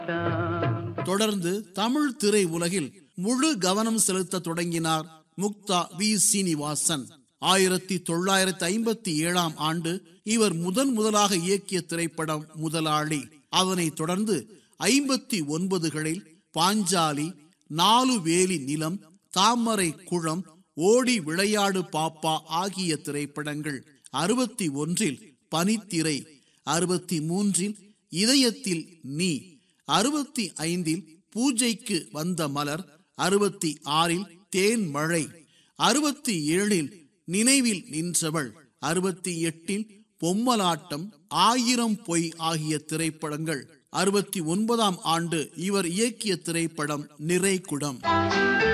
தொடர்ந்து தமிழ் திரை உலகில் முழு கவனம் செலுத்த தொடங்கினார் முக்தா வி சீனிவாசன் ஆயிரத்தி தொள்ளாயிரத்தி ஐம்பத்தி ஏழாம் ஆண்டு இவர் முதன் முதலாக இயக்கிய திரைப்படம் முதலாளி அதனைத் தொடர்ந்து ஐம்பத்தி ஒன்பதுகளில் பாஞ்சாலி நாலு வேலி நிலம் தாமரை குளம் ஓடி விளையாடு பாப்பா ஆகிய திரைப்படங்கள் அறுபத்தி ஒன்றில் பனித்திரை அறுபத்தி மூன்றில் இதயத்தில் நீ அறுபத்தி ஐந்தில் பூஜைக்கு வந்த மலர் அறுபத்தி ஆறில் தேன் மழை அறுபத்தி ஏழில் நினைவில் நின்றவள் அறுபத்தி எட்டில் பொம்மலாட்டம் ஆயிரம் பொய் ஆகிய திரைப்படங்கள் அறுபத்தி ஒன்பதாம் ஆண்டு இவர் இயக்கிய திரைப்படம் நிறைகுடம்